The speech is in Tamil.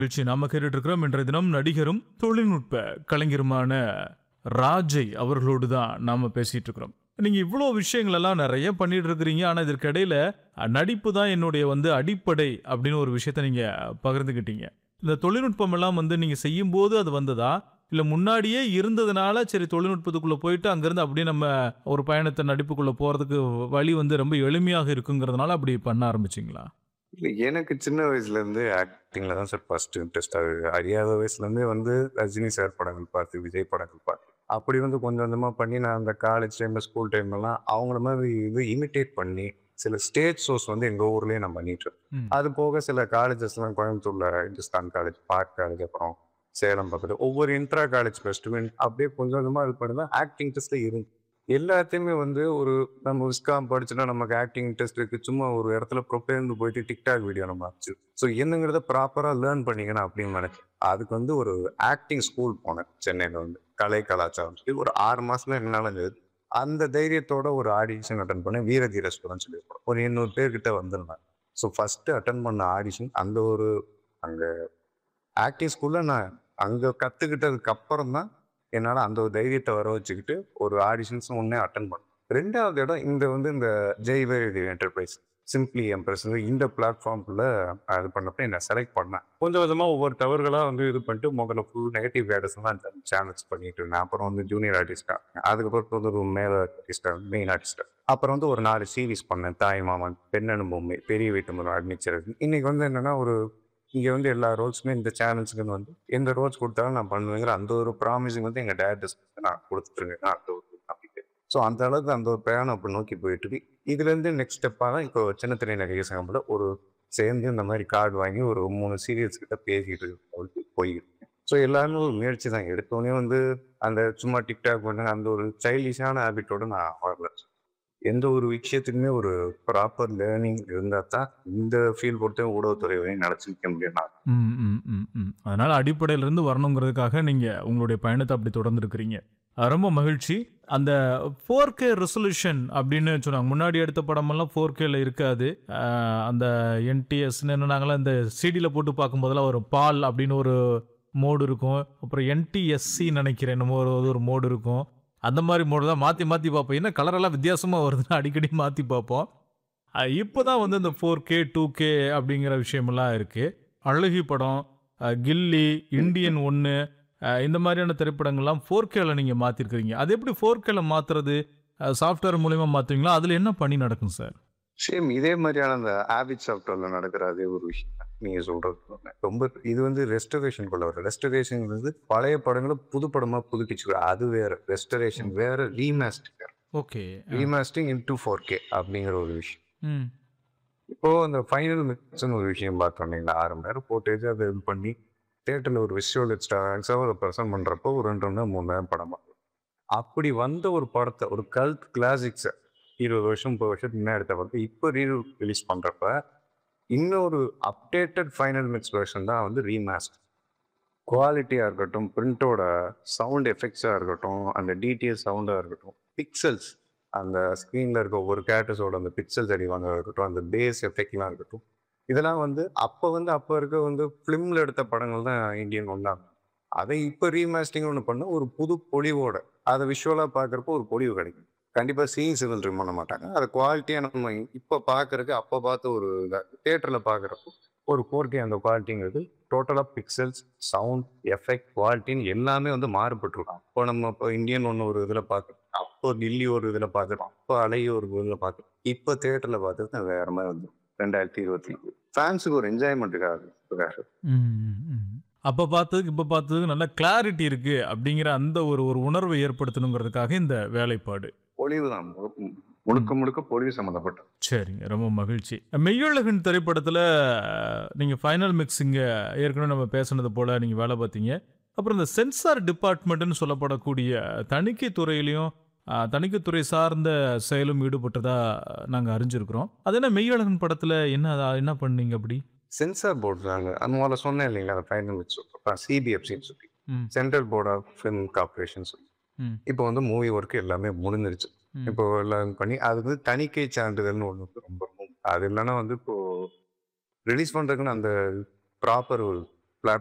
நிகழ்ச்சி நாம கேட்டுட்டு இருக்கிறோம் இன்றைய தினம் நடிகரும் தொழில்நுட்ப கலைஞருமான ராஜை அவர்களோடு தான் நாம பேசிட்டு இருக்கிறோம் நீங்க இவ்வளோ விஷயங்கள் எல்லாம் நிறைய பண்ணிட்டு இருக்கிறீங்க ஆனா இதற்கு இடையில அஹ், நடிப்பு தான் என்னுடைய வந்து அடிப்படை அப்படின்னு ஒரு விஷயத்த நீங்க பகிர்ந்துக்கிட்டீங்க இந்த தொழில்நுட்பம் எல்லாம் வந்து நீங்க செய்யும் போது அது வந்ததா இல்ல முன்னாடியே இருந்ததுனால சரி தொழில்நுட்பத்துக்குள்ள போயிட்டு அங்கிருந்து அப்படியே நம்ம ஒரு பயணத்தை நடிப்புக்குள்ள போறதுக்கு வழி வந்து ரொம்ப எளிமையாக இருக்குங்கிறதுனால அப்படி பண்ண ஆரம்பிச்சிங்களா இல்ல எனக்கு சின்ன வயசுல இருந்து ஆக்டிங்ல தான் சார் ஃபர்ஸ்ட் இன்ட்ரெஸ்ட் ஆகுது அறியாத வயசுல இருந்தே வந்து ரஜினி சார் படங்கள் பார்த்து விஜய் படங்கள் பார்த்து அப்படி வந்து கொஞ்சம் கொஞ்சமா பண்ணி நான் அந்த காலேஜ் டைம்ல ஸ்கூல் டைம்லலாம் அவங்கள மாதிரி இது இமிட்டேட் பண்ணி சில ஸ்டேஜ் ஷோஸ் வந்து எங்க ஊர்லயே நான் பண்ணிட்டு இருக்கேன். ம். அது போக சில காலேஜஸ்லாம் கோயம்புத்தூர்ல இந்துஸ்தான் காலேஜ் பார்க் காலேஜ் அப்புறம் சேலம் பக்கத்துல ஒவ்வொரு இன்ட்ரா காலேஜ் ஃபெஸ்டிவல் அப்படியே கொஞ்சம் கொஞ்சமா இது பண்ணி தான் ஆக்டிங் டெஸ்ட்ல இருந்து எல்லாத்தையுமே வந்து ஒரு நம்ம விஸ்காம் படிச்சுட்டா நமக்கு ஆக்டிங் டெஸ்ட் இருக்கு சும்மா ஒரு இடத்துல ப்ரொப்பேர்ந்து போயிட்டு டிக்டாக் வீடியோ நம்ம அமைச்சு ஸோ என்னங்கிறத ப்ராப்பராக லேர்ன் பண்ணிக்கணும் அப்படின்னு நினைச்சேன் அதுக்கு வந்து ஒரு ஆக்டிங் ஸ்கூல் போனேன் சென்னையில் வந்து கலை கலாச்சாரம் சொல்லி ஒரு ஆறு மாசத்துல என்னால் இருந்தது அந்த தைரியத்தோட ஒரு ஆடிஷன் அட்டன் பண்ணேன் வீரதி ரெஸ்டாரண்ட் சொல்லி ஒரு எண்ணூறு பேர்கிட்ட வந்திருந்தேன் ஸோ ஃபர்ஸ்ட் அட்டன் பண்ண ஆடிஷன் அந்த ஒரு அங்கே ஆக்டிங் ஸ்கூல்ல நான் அங்கே கற்றுக்கிட்டதுக்கு அப்புறம் தான் என்னால் அந்த ஒரு தைரியத்தை வர வச்சுக்கிட்டு ஒரு ஆடிஷன்ஸ் ஒன்றே அட்டன் பண்ணேன் ரெண்டாவது இடம் இந்த வந்து இந்த ஜெய்வேதி என்டர்பிரைஸ் சிம்பிளி எம்ப்ரஸ் இந்த பிளாட்ஃபார்ம்குள்ள அது பண்ணப்ப என்னை செலக்ட் பண்ணேன் கொஞ்சம் கொஞ்சமாக ஒவ்வொரு தவறுகளாக வந்து இது பண்ணிட்டு முதல்ல ஃபுல் நெகட்டிவ் வேர்டஸ் தான் சேனல்ஸ் பண்ணிட்டு இருந்தேன் அப்புறம் வந்து ஜூனியர் ஆர்டிஸ்டாக அதுக்கப்புறம் வந்து ஒரு மேல ஆர்டிஸ்டாக மெயின் ஆர்டிஸ்டாக அப்புறம் வந்து ஒரு நாலு சீரிஸ் பண்ணேன் தாய் மாமன் பெண்ணனும் பொம்மை பெரிய வீட்டு முறை அட்மிச்சர் இன்னைக்கு வந்து என்னன்னா ஒரு இங்கே வந்து எல்லா ரோல்ஸுமே இந்த சேனல்ஸுக்கு வந்து எந்த ரோல்ஸ் கொடுத்தாலும் நான் பண்ணுவேங்கிற அந்த ஒரு ப்ராமிசிங் வந்து எங்கள் டேரக்டர்ஸ் நான் கொடுத்துருங்க அந்த ஒரு நம்பிக்கை ஸோ அந்த அளவுக்கு அந்த ஒரு பிரயாணம் அப்படி நோக்கி போயிட்டு இருக்கு இதுலேருந்து நெக்ஸ்ட் ஸ்டெப்பாக தான் இப்போ சின்ன திரை நடிகை சங்கம்ல ஒரு சேர்ந்து இந்த மாதிரி கார்டு வாங்கி ஒரு மூணு சீரியல்ஸ் கிட்ட பேசிட்டு இருக்கு போயிட்டு ஸோ எல்லாருமே ஒரு முயற்சி தான் எடுத்தோடனே வந்து அந்த சும்மா டிக்டாக் பண்ண அந்த ஒரு சைல்டிஷான ஹேபிட்டோட நான் வரல எந்த ஒரு விஷயத்துக்குமே ஒரு ப்ராப்பர் லேர்னிங் இருந்தால் தான் இந்த ஃபீல்ட் பொறுத்த ஊடகத்துறை வரையும் நடத்தி நிற்க முடியும் நான் ம், ம், ம், ம். அதனால அடிப்படையில இருந்து வரணுங்கிறதுக்காக நீங்க உங்களுடைய பயணத்தை அப்படி தொடர்ந்து இருக்கிறீங்க ரொம்ப மகிழ்ச்சி அந்த ஃபோர் கே ரெசல்யூஷன் அப்படின்னு சொன்னாங்க முன்னாடி எடுத்த படமெல்லாம் ஃபோர் கேல இருக்காது அஹ், அந்த என்டிஎஸ்ன்னு என்னன்னாங்களா இந்த சிடியில் போட்டு பார்க்கும்போதெல்லாம் ஒரு பால் அப்படின்னு ஒரு மோடு இருக்கும் அப்புறம் என்டிஎஸ்சி நினைக்கிறேன் என்னமோ ஒரு ஒரு மோடு இருக்கும் அந்த மாதிரி மோடு தான் மாற்றி மாற்றி பார்ப்போம் என்ன கலரெல்லாம் வித்தியாசமாக வருதுன்னு அடிக்கடி மாற்றி பார்ப்போம் இப்போ தான் வந்து இந்த ஃபோர் கே டூ கே அப்படிங்கிற விஷயமெல்லாம் இருக்குது அழகி படம் அஹ், கில்லி இந்தியன் ஒன்று இந்த மாதிரியான திரைப்படங்கள்லாம் ஃபோர் கேல நீங்கள் மாற்றிருக்கிறீங்க அது எப்படி ஃபோர் கேல மாற்றுறது சாஃப்ட்வேர் மூலயமா மாற்றுவீங்களா அதில் என்ன பண்ணி நடக்கும் சார் சேம் இதே மாதிரியான அந்த ஹேபிட் சாஃப்ட்வேர்ல நடக்கிற அதே ஒரு விஷயம் தான் நீங்க சொல்றது ரொம்ப இது வந்து ரெஸ்டரேஷன் கொள்ள வர ரெஸ்டரேஷன் வந்து பழைய படங்களை புது படமா புதுப்பிச்சு அது வேற ரெஸ்டரேஷன் வேற ரீமாஸ்டிங் வேற okay remastering into four K அப்படிங்கிற ஒரு விஷயம் ம் இப்போ அந்த ஃபைனல் மிக்ஸ்னு ஒரு விஷயம் பார்த்தோம் இல்லைங்களா ஆறு மணி நேரம் போட்டேஜ் அதை இது பண்ணி தேட்டரில் ஒரு விஷுவல் எக்ஸ்ட்ராக்ஸாக ஒரு ப்ரெசென்ட் பண்ணுறப்போ ஒரு ரெண்டு மணி நேரம் மூணு நேரம் படம் பார்க்கலாம். அப்படி வந்த ஒரு படத்தை ஒரு கல்ட் கிளாசிக்ஸை இருபது வருஷம் முப்பது வருஷத்துக்கு முன்னாடி எடுத்த படத்தை இப்போ ரீ ரிலீஸ் பண்ணுறப்ப இன்னொரு அப்டேட்டட் ஃபைனல் மிக்ஸ் வெர்ஷன் தான் வந்து ரீமாஸ்ட் குவாலிட்டியாக இருக்கட்டும் பிரிண்டோட சவுண்ட் எஃபெக்ட்ஸாக இருக்கட்டும் அந்த டிடிஎஸ் சவுண்டாக இருக்கட்டும் பிக்சல்ஸ் அந்த ஸ்க்ரீனில் இருக்க ஒவ்வொரு கேரக்டர்ஸோட அந்த பிக்சல்ஸ் அடிவாங்க இருக்கட்டும் அந்த பேஸ் எஃபெக்ட்லாம் இருக்கட்டும் இதெல்லாம் வந்து அப்போ வந்து அப்போ இருக்க வந்து ஃபிலிமில் எடுத்த படங்கள் தான் இந்தியன் ஒன்றாங்க அதை இப்போ ரீமாஸ்டிங் ஒன்று பண்ண ஒரு புது பொலிவோட அதை விஷுவலாக பார்க்குறப்போ ஒரு பொலிவு கிடைக்கும் கண்டிப்பாக சீன்ஸ் எதுவும் ட்ரிம் பண்ண மாட்டாங்க அதை குவாலிட்டியாக நம்ம இப்போ பார்க்கறதுக்கு அப்போ பார்த்து ஒரு தேட்டரில் பார்க்குறப்போ ஒரு ஃபோர் அந்த குவாலிட்டிங்கிறது டோட்டலாக பிக்சல்ஸ் சவுண்ட் எஃபெக்ட் குவாலிட்டின்னு எல்லாமே வந்து மாறுபட்டிருக்கும் அப்போ நம்ம இப்போ இந்தியன் ஒன்று ஒரு இதில் பார்க்குறோம் அப்போ டில்லி ஒரு இதில் பார்க்குறோம் அப்போ அலை ஒரு இதில் பார்க்குறோம் இப்போ தேட்டரில் பார்த்துட்டு வேற மாதிரி வந்து ரெண்டாயிரத்தி இருபத்தி ஃபேன்ஸுக்கு ஒரு என்ஜாய்மெண்ட்டுக்காக அப்போ பார்த்ததுக்கு இப்போ பார்த்ததுக்கு நல்ல கிளாரிட்டி இருக்கு அப்படிங்கிற அந்த ஒரு ஒரு உணர்வை ஏற்படுத்தணுங்கிறதுக்காக இந்த வேலைப்பாடு பொலிவு தான் முழுக்க- முழுக்க முழுக்க பொலிவு சம்மந்தப்பட்ட சரிங்க ரொம்ப மகிழ்ச்சி மெய்யழகன் திரைப்படத்தில் நீங்கள் ஃபைனல் மிக்ஸிங்க ஏற்கனவே நம்ம பேசுனது போல் நீங்கள் வேலை பார்த்தீங்க அப்புறம் இந்த சென்சார் டிபார்ட்மெண்ட்னு சொல்லப்படக்கூடிய தணிக்கை துறையிலையும் அஹ், தணிக்கைத்துறை சார்ந்த செயலும் ஈடுபட்டதா நாங்கள் அறிஞ்சிருக்கிறோம் அது என்ன மெய்யழகன் படத்தில் என்ன அதா- என்ன பண்ணீங்க அப்படி சென்சார் போர்டு தாங்க அந்த முதல்ல சொன்னேன் இல்லைங்களா அந்த ஃபைனல் மிக்ஸ் சிபிஎஃப்சின்னு சொல்லி ம். Central board of film corporation சொல்லி ம். இப்போ வந்து மூவி ஒர்க் எல்லாமே முடிஞ்சிருச்சு ம். இப்போ எல்லாம் பண்ணி அது வந்து தணிக்கை சான்றிதழ்னு ஒன்று வந்து ரொம்ப ரொம்ப அது இல்லைன்னா வந்து இப்போ ரிலீஸ் பண்றதுக்குன்னு அந்த ப்ராப்பர் ஒரு